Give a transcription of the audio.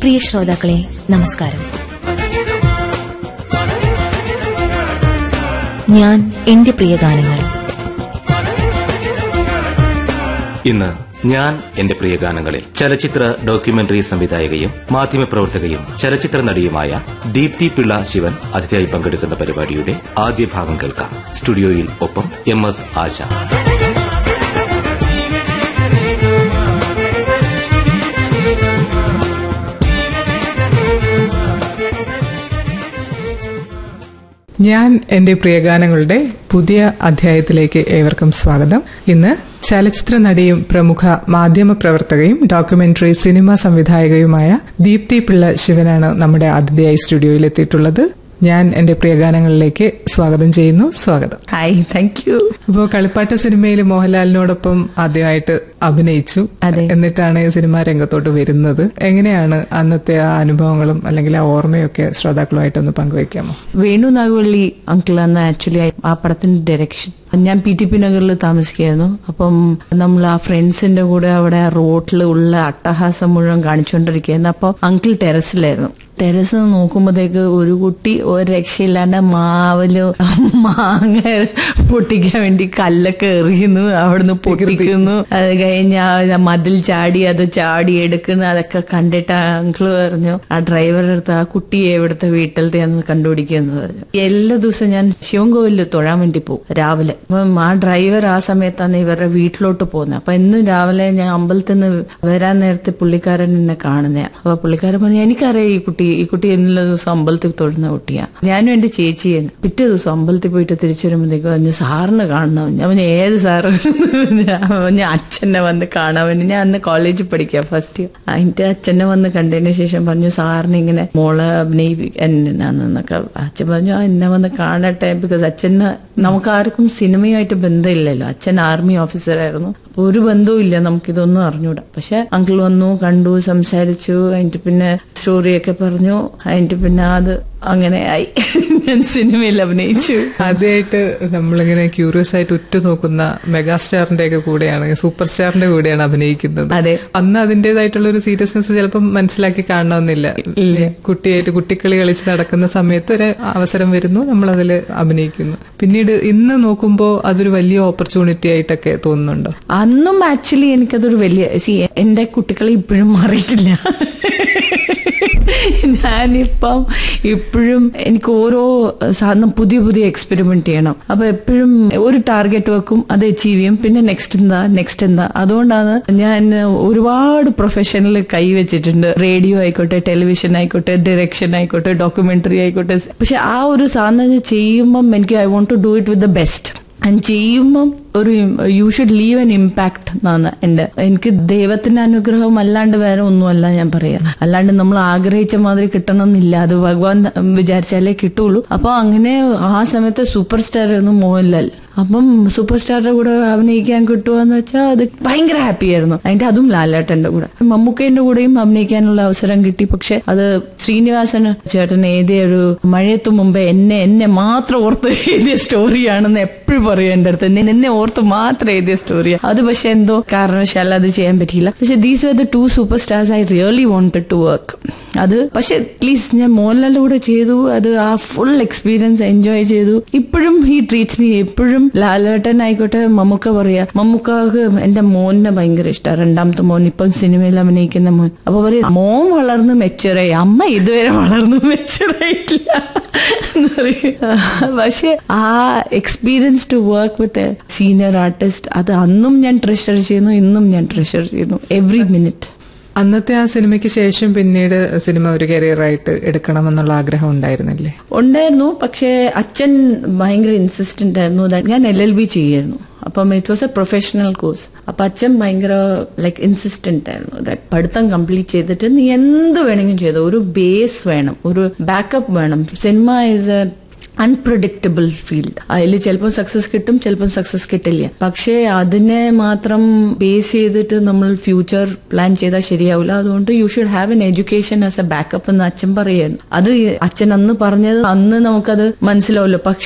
പ്രിയ ശ്രോതാക്കളെ നമസ്കാരം ഞാൻ എന്റെ പ്രിയ ഗാനങ്ങൾ ഇന്ന് ഞാൻ എന്റെ പ്രിയ ഗാനങ്ങളിൽ ചലച്ചിത്ര ഡോക്യുമെന്ററി സംവിധായകയും മാധ്യമപ്രവർത്തകയും ചലച്ചിത്ര നടിയുമായ ദീപ്തി പിള്ള ശിവൻ അതിഥിയായി പങ്കെടുക്കുന്ന പരിപാടിയുടെ ആദ്യ ഭാഗം കേൾക്കാം സ്റ്റുഡിയോയിൽ ഒപ്പം എം എസ് ആശ ഞാൻ എൻ്റെ പ്രിയഗാനങ്ങളുടെ പുതിയ അധ്യായത്തിലേക്ക് ഏവർക്കും സ്വാഗതം ഇന്ന് ചലച്ചിത്ര നടിയും പ്രമുഖ മാധ്യമ പ്രവർത്തകയും ഡോക്യുമെന്ററി സിനിമ സംവിധായകയുമായ ദീപ്തി പിള്ള ശിവനാണ് നമ്മുടെ അതിഥിയായി സ്റ്റുഡിയോയിൽ എത്തിയിട്ടുള്ളത് ഞാൻ എൻ്റെ പ്രിയഗാനങ്ങളിലേക്ക് സ്വാഗതം ചെയ്യുന്നു സ്വാഗതം ഹായ് താങ്ക് യു ഇപ്പോൾ കളിപ്പാട്ട സിനിമയിൽ മോഹൻലാലിനോടൊപ്പം ആദ്യമായിട്ട് അഭിനയിച്ചു അതെ. എന്നിട്ടാണ് ഈ സിനിമാ രംഗത്തോട്ട് വരുന്നത് എങ്ങനെയാണ് അന്നത്തെ ആ അനുഭവങ്ങളും അല്ലെങ്കിൽ ആ ഓർമ്മയൊക്കെ ശ്രോതാക്കളുമായിട്ടൊന്ന് പങ്കുവയ്ക്കാമോ വേണു നാഗവള്ളി അങ്കിളാണ് ആക്ച്വലി ആ പടത്തിന്റെ ഡയറക്ഷൻ ഞാൻ പി ടി പി നഗറിൽ താമസിക്കുകയായിരുന്നു അപ്പം നമ്മൾ ആ ഫ്രണ്ട്സിന്റെ കൂടെ അവിടെ ആ റോട്ടിൽ ഉള്ള അട്ടഹാസം മുഴുവൻ കാണിച്ചുകൊണ്ടിരിക്കുകയായിരുന്നു അപ്പോൾ അങ്കിൾ ടെറസിലായിരുന്നു ടെറസ് നോക്കുമ്പോഴത്തേക്ക് ഒരു കുട്ടി ഒരു രക്ഷയില്ലാണ്ട് മാവില് മാങ്ങ പൊട്ടിക്കാൻ വേണ്ടി കല്ലൊക്കെ എറിയുന്നു അവിടുന്ന് പൊട്ടിക്കുന്നു അത് കഴിഞ്ഞ് ആ മതിൽ ചാടി അത് ചാടി എടുക്കുന്നു അതൊക്കെ കണ്ടിട്ട് ആ അങ്കിള് പറഞ്ഞു ആ ഡ്രൈവറുടെ അടുത്ത് ആ കുട്ടിയെ എവിടുത്തെ വീട്ടിലത്തെയാന്ന് കണ്ടുപിടിക്കുന്നത് പറഞ്ഞു എല്ലാ ദിവസവും ഞാൻ ശിവൻകോവിലിൽ തൊഴാൻ വേണ്ടി പോകും രാവിലെ അപ്പം ആ ഡ്രൈവർ ആ സമയത്താണ് ഇവരുടെ വീട്ടിലോട്ട് പോകുന്നത് അപ്പൊ എന്നും രാവിലെ ഞാൻ അമ്പലത്തിൽ നിന്ന് വരാൻ നേരത്തെ പുള്ളിക്കാരൻ എന്നെ കാണുന്നതാ അപ്പൊ പുള്ളിക്കാരൻ പറഞ്ഞു എനിക്കറിയാം ഈ കുട്ടി ഈ കുട്ടി എല്ലാ ദിവസം അമ്പലത്തിൽ തൊഴുന്ന കുട്ടിയാ ഞാനും എന്റെ ചേച്ചിയും പിറ്റേ ദിവസം അമ്പലത്തിൽ പോയിട്ട് തിരിച്ചു വരുമ്പോഴത്തേക്ക് പറഞ്ഞു സാറിന് കാണണം ഞാൻ പറഞ്ഞു ഏത് സാറ് ഞാൻ പറഞ്ഞു അച്ഛനെ വന്ന് കാണാൻ വേണ്ടി ഞാൻ അന്ന് കോളേജിൽ പഠിക്കാം ഫസ്റ്റ് ഇയർ അതിന്റെ അച്ഛനെ വന്ന് കണ്ടതിന് ശേഷം പറഞ്ഞു സാറിന് ഇങ്ങനെ മോളെ അഭിനയിപ്പിക്കാന്നൊക്കെ അച്ഛൻ പറഞ്ഞു ആ എന്നെ വന്ന് കാണട്ടെ ബിക്കോസ് അച്ഛന് നമുക്ക് ആർക്കും സിനിമയുമായിട്ട് ബന്ധമില്ലല്ലോ അച്ഛൻ ആർമി ഓഫീസറായിരുന്നു അപ്പൊ ഒരു ബന്ധവും ഇല്ല നമുക്കിതൊന്നും അറിഞ്ഞൂടാ പക്ഷെ അങ്കിൾ വന്നു കണ്ടു സംസാരിച്ചു അതിന്റെ പിന്നെ സ്റ്റോറിയൊക്കെ പറഞ്ഞു അതിന്റെ പിന്നെ അത് അങ്ങനെ ആയി ഞാൻ സിനിമയിൽ അഭിനയിച്ചു ആദ്യമായിട്ട് നമ്മളിങ്ങനെ ക്യൂരിയസ് ആയിട്ട് ഉറ്റുനോക്കുന്ന മെഗാസ്റ്റാറിന്റെ ഒക്കെ കൂടെയാണ് സൂപ്പർ സ്റ്റാറിന്റെ കൂടെയാണ് അഭിനയിക്കുന്നത് അതെ. അന്ന് അതിന്റേതായിട്ടുള്ള ഒരു സീരിയസ്നെസ് ചിലപ്പം മനസ്സിലാക്കി കാണണമെന്നില്ല കുട്ടിയായിട്ട് കുട്ടിക്കളി കളിച്ച് നടക്കുന്ന സമയത്ത് ഒരു അവസരം വരുന്നു നമ്മൾ അതിൽ അഭിനയിക്കുന്നു പിന്നീട് ഇന്ന് നോക്കുമ്പോൾ അതൊരു വലിയ ഓപ്പർച്യൂണിറ്റി ആയിട്ടൊക്കെ തോന്നുന്നുണ്ടോ അന്നും ആക്ച്വലി എനിക്കതൊരു വലിയ സി എന്റെ കുട്ടികളെ ഇപ്പോഴും മാറിയിട്ടില്ല ഞാനിപ്പം ഇപ്പോഴും എനിക്ക് ഓരോ സാധനം പുതിയ പുതിയ എക്സ്പെരിമെന്റ് ചെയ്യണം അപ്പൊ എപ്പോഴും ഒരു ടാർഗറ്റ് വെക്കും അത് അച്ചീവ് ചെയ്യും പിന്നെ നെക്സ്റ്റ് എന്താ നെക്സ്റ്റ് എന്താ അതുകൊണ്ടാണ് ഞാൻ ഒരുപാട് പ്രൊഫഷനിൽ കൈവച്ചിട്ടുണ്ട് റേഡിയോ ആയിക്കോട്ടെ ടെലിവിഷൻ ആയിക്കോട്ടെ ഡയറക്ഷൻ ആയിക്കോട്ടെ ഡോക്യുമെന്ററി ആയിക്കോട്ടെ പക്ഷെ ആ ഒരു സാധനം ചെയ്യുമ്പം എനിക്ക് I want to do it with the best and ചെയ്യുമ്പം ഒരു you should leave an impact എന്നാണ് എന്റെ എനിക്ക് ദൈവത്തിന്റെ അനുഗ്രഹം അല്ലാണ്ട് വേറെ ഒന്നുമല്ല ഞാൻ പറയാ അല്ലാണ്ട് നമ്മൾ ആഗ്രഹിച്ച മാതിരി കിട്ടണമെന്നില്ല അത് ഭഗവാൻ വിചാരിച്ചാലേ കിട്ടുള്ളൂ അപ്പൊ അങ്ങനെ ആ സമയത്ത് സൂപ്പർ സ്റ്റാർ ആയിരുന്നു മോഹൻലാൽ അപ്പം സൂപ്പർ സ്റ്റാറിന്റെ കൂടെ അഭിനയിക്കാൻ കിട്ടുമെന്ന് വെച്ചാൽ അത് ഭയങ്കര ഹാപ്പി ആയിരുന്നു അതിന്റെ അതും ലാലേട്ടന്റെ കൂടെ മമ്മൂക്കേന്റെ കൂടെയും അഭിനയിക്കാനുള്ള അവസരം കിട്ടി പക്ഷെ അത് ശ്രീനിവാസന് ചേട്ടൻ എഴുതിയ ഒരു മഴയത്തു മുമ്പേ എന്നെ എന്നെ മാത്രം ഓർത്ത് എഴുതിയ സ്റ്റോറിയാണെന്ന് എപ്പോഴും പറയും എന്റെ അടുത്ത് "നിന്നെ- എന്നെ ഓർത്ത് മാത്രം എഴുതിയ സ്റ്റോറിയാ അത് പക്ഷെ എന്തോ കാരണവശാൽ അത് ചെയ്യാൻ പറ്റിയില്ല പക്ഷെ these were the two super stars I really wanted to work അത് പക്ഷെ പ്ലീസ് ഞാൻ മോഹൻലാലിന്റെ കൂടെ ചെയ്തു അത് ആ ഫുൾ എക്സ്പീരിയൻസ് എൻജോയ് ചെയ്തു ഇപ്പോഴും ഹി ട്രീറ്റ്സ് മീ എപ്പോഴും ലാലേട്ടൻ ആയിക്കോട്ടെ മമ്മൂക്ക പറയാ മമ്മൂക്കാക്ക് എന്റെ മോനെ ഭയങ്കര ഇഷ്ടമാണ് രണ്ടാമത്തെ മോൻ ഇപ്പം സിനിമയിൽ അഭിനയിക്കുന്ന മോൻ അപ്പൊ പറയും മോൻ വളർന്ന് മെച്ചുറായി അമ്മ ഇതുവരെ വളർന്ന് മെച്ചുറായിട്ടില്ല എന്ന് പറയും. പക്ഷെ ആ experience to work with a senior artist അത് അന്നും ഞാൻ ട്രഷർ ചെയ്യുന്നു ഇന്നും ഞാൻ ട്രഷർ ചെയ്യുന്നു എവറി മിനിറ്റ് അന്നത്തെ ആ സിനിമയ്ക്ക് ശേഷം പിന്നീട് സിനിമ ഒരു കരിയറായിട്ട് എടുക്കണമെന്നുള്ള ആഗ്രഹം ഉണ്ടായിരുന്നില്ലേ ഉണ്ടായിരുന്നു പക്ഷേ അച്ഛൻ ഭയങ്കര ഇൻസിസ്റ്റന്റ് ആയിരുന്നു that ഞാൻ എൽ എൽ ബി ചെയ്യായിരുന്നു അപ്പം it was a professional course അപ്പൊ അച്ഛൻ ഭയങ്കര ലൈക്ക് ഇൻസിസ്റ്റന്റ് ആയിരുന്നു ദാറ്റ് പഠിത്തം കംപ്ലീറ്റ് ചെയ്തിട്ട് നീ എന്ത് വേണമെങ്കിലും ചെയ്തോ ഒരു ബേസ് വേണം ഒരു ബാക്കപ്പ് വേണം cinema is a unpredictable field അതിൽ ചിലപ്പോൾ സക്സസ് കിട്ടും ചിലപ്പോൾ സക്സസ് കിട്ടില്ല പക്ഷേ അതിനെ മാത്രം ബേസ് ചെയ്തിട്ട് നമ്മൾ ഫ്യൂച്ചർ പ്ലാൻ ചെയ്താൽ ശരിയാവില്ല അതുകൊണ്ട് you should have an education as a backup എന്ന് അച്ഛൻ പറയായിരുന്നു അത് അച്ഛൻ അന്ന് പറഞ്ഞത് അന്ന് നമുക്കത് മനസ്സിലാവില്ല പക്ഷെ